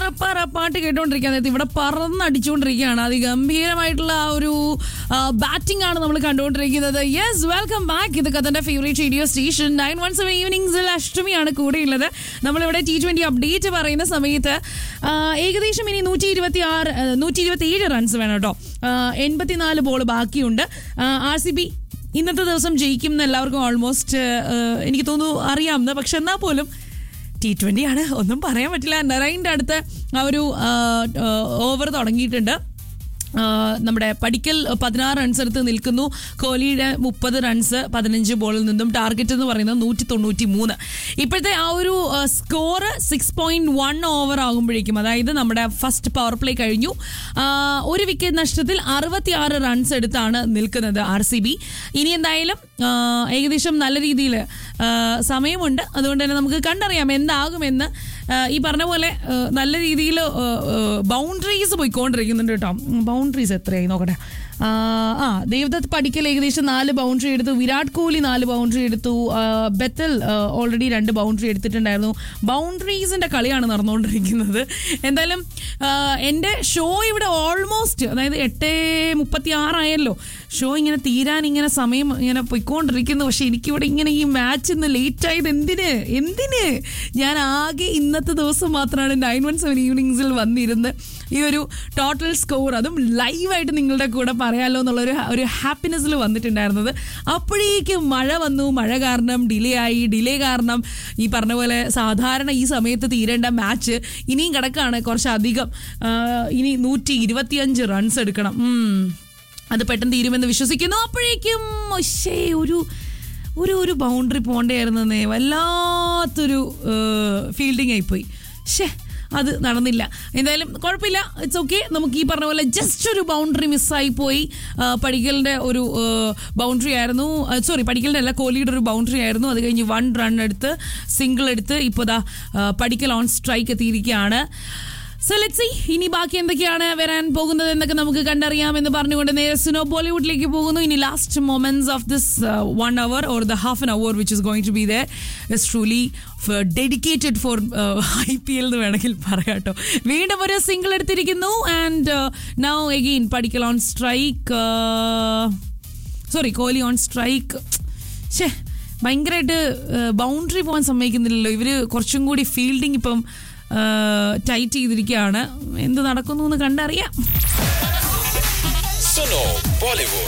പറ പാട്ട് കേട്ടോണ്ടിരിക്കാൻ നേരത്ത് ഇവിടെ പറന്നടിച്ചുകൊണ്ടിരിക്കുകയാണ് അതിഗംഭീരമായിട്ടുള്ള ആ ഒരു ബാറ്റിംഗ് ആണ് നമ്മൾ കണ്ടുകൊണ്ടിരിക്കുന്നത് യെസ് വെൽക്കം ബാക്ക് ഇത് കഥന്റെ favourite radio station nine one seven ഈവനിങ്സിൽ അഷ്ടമിയാണ് കൂടെയുള്ളത് നമ്മളിവിടെ ടി ട്വന്റി അപ്ഡേറ്റ് പറയുന്ന സമയത്ത് ആ, ഏകദേശം ഇനി നൂറ്റി ഇരുപത്തി ആറ് നൂറ്റി ഇരുപത്തി ഏഴ് റൺസ് വേണം കേട്ടോ എൺപത്തിനാല് ബോൾ ബാക്കിയുണ്ട് ആർ സി ബി ഇന്നത്തെ ദിവസം ജയിക്കും എന്ന് എല്ലാവർക്കും ഓൾമോസ്റ്റ് എനിക്ക് തോന്നുന്നു അറിയാമെന്ന് പക്ഷെ എന്നാൽ പോലും ടി ട്വൻ്റി ആണ് ഒന്നും പറയാൻ പറ്റില്ല നറൈൻ്റെ അടുത്ത് ആ ഒരു ഓവർ തുടങ്ങിയിട്ടുണ്ട് ആ, നമ്മുടെ പടിക്കൽ പതിനാറ് റൺസ് എടുത്ത് നിൽക്കുന്നു കോഹ്ലിയുടെ മുപ്പത് റൺസ് പതിനഞ്ച് ബോളിൽ നിന്നും ടാർഗറ്റ് എന്ന് പറയുന്നത് നൂറ്റി തൊണ്ണൂറ്റി മൂന്ന് ഇപ്പോഴത്തെ ആ ഒരു score six point one over ആകുമ്പോഴേക്കും അതായത് നമ്മുടെ ഫസ്റ്റ് പവർ പ്ലേ കഴിഞ്ഞു ആ, ഒരു വിക്കറ്റ് നഷ്ടത്തിൽ അറുപത്തി ആറ് റൺസ് എടുത്താണ് നിൽക്കുന്നത് ആർ സി ബി ഇനി എന്തായാലും ആ, ഏകദേശം നല്ല രീതിയിൽ സമയമുണ്ട് അതുകൊണ്ട് തന്നെ നമുക്ക് കണ്ടറിയാം എന്താകുമെന്ന് ആ, ഈ പറഞ്ഞ പോലെ ആ, നല്ല രീതിയിൽ ബൗണ്ടറീസ് പോയിക്കൊണ്ടിരിക്കുന്നുണ്ട് കേട്ടോ ബൗണ്ടറീസ് എത്രയായി നോക്കട്ടെ ആ, ആ ദേവദത്ത് പടിക്കൽ ഏകദേശം നാല് ബൗണ്ടറി എടുത്തു വിരാട് കോഹ്ലി നാല് ബൗണ്ടറി എടുത്തു ആ, ബെത്തൽ ഓൾറെഡി രണ്ട് ബൗണ്ടറി എടുത്തിട്ടുണ്ടായിരുന്നു ബൗണ്ടറീസിന്റെ കളിയാണ് നടന്നുകൊണ്ടിരിക്കുന്നത് എന്തായാലും ആ, എൻ്റെ ഷോ ഇവിടെ ഓൾമോസ്റ്റ് അതായത് എട്ട് മുപ്പത്തി ആറായല്ലോ ഷോ ഇങ്ങനെ തീരാൻ ഇങ്ങനെ സമയം ഇങ്ങനെ പോയിക്കൊണ്ടിരിക്കുന്നു പക്ഷെ എനിക്കിവിടെ ഇങ്ങനെ ഈ മാച്ച് ഇന്ന് ലേറ്റ് ആയത് എന്തിന് എന്തിന് ഞാൻ ആകെ ഇന്നത്തെ ദിവസം മാത്രമാണ് നയൻ വൺ സെവൻ ഈവനിങ്സിൽ വന്നിരുന്ന് ഈ ഒരു ടോട്ടൽ സ്കോർ അതും ലൈവായിട്ട് നിങ്ങളുടെ കൂടെ പറയാലോ എന്നുള്ളൊരു ഒരു ഹാപ്പിനെസ്സിൽ വന്നിട്ടുണ്ടായിരുന്നത് അപ്പോഴേക്കും മഴ വന്നു മഴ കാരണം ഡിലേ ആയി ഡിലേ കാരണം ഈ പറഞ്ഞ പോലെ സാധാരണ ഈ സമയത്ത് തീരേണ്ട മാച്ച് ഇനിയും കിടക്കാണ് കുറച്ചധികം ആ, ഇനി നൂറ്റി ഇരുപത്തിയഞ്ച് റൺസ് എടുക്കണം ഉം. അത് പെട്ടെന്ന് തീരുമെന്ന് വിശ്വസിക്കുന്നു അപ്പോഴേക്കും ഒശേ ഒരു ഒരു ഒരു ബൗണ്ടറി പോണ്ടേയിരുന്നേ വല്ലാത്തൊരു ഫീൽഡിംഗ് ആയിപ്പോയി ഷേ അത് നടന്നില്ല എന്തായാലും കുഴപ്പമില്ല ഇറ്റ്സ് ഓക്കെ നമുക്ക് ഈ പറഞ്ഞ പോലെ ജസ്റ്റ് ഒരു ബൗണ്ടറി മിസ്സായി പോയി ആ, പടിക്കലിന്റെ ഒരു ബൗണ്ടറി ആയിരുന്നു സോറി പടിക്കലിന്റെ അല്ല കോഹ്ലിയുടെ ഒരു ബൗണ്ടറി ആയിരുന്നു അത് കഴിഞ്ഞ് വൺ റൺ എടുത്ത് സിംഗിൾ എടുത്ത് ഇപ്പോൾ ദാ ആ, പടിക്കൽ ഓൺ സ്ട്രൈക്ക് എത്തിയിരിക്കുകയാണ് സോ ലെറ്റ് സി ഇനി ബാക്കി എന്തൊക്കെയാണ് വരാൻ പോകുന്നത് എന്നൊക്കെ നമുക്ക് കണ്ടറിയാം എന്ന് പറഞ്ഞുകൊണ്ട് നേരെ സുനോ ബോളിവുഡിലേക്ക് പോകുന്നു ഇനി last moments of this one hour or the half an hour which is going to be there is truly dedicated for I P L എന്ന് വേണമെങ്കിൽ പറയാം കേട്ടോ വീണ്ടും ഒരു സിംഗിൾ എടുത്തിരിക്കുന്നു and now again Padikkal on strike sorry Kohli on strike ഷേ ഭയങ്കരമായിട്ട് boundary പോകാൻ സമ്മതിക്കുന്നില്ലല്ലോ ഇവര് കുറച്ചും കൂടി ഫീൽഡിംഗ് ഇപ്പം ടൈറ്റ് ചെയ്തിരിക്കുകയാണ് എന്ത് നടക്കുന്നു എന്ന് കണ്ടറിയാം Suno Bollywood.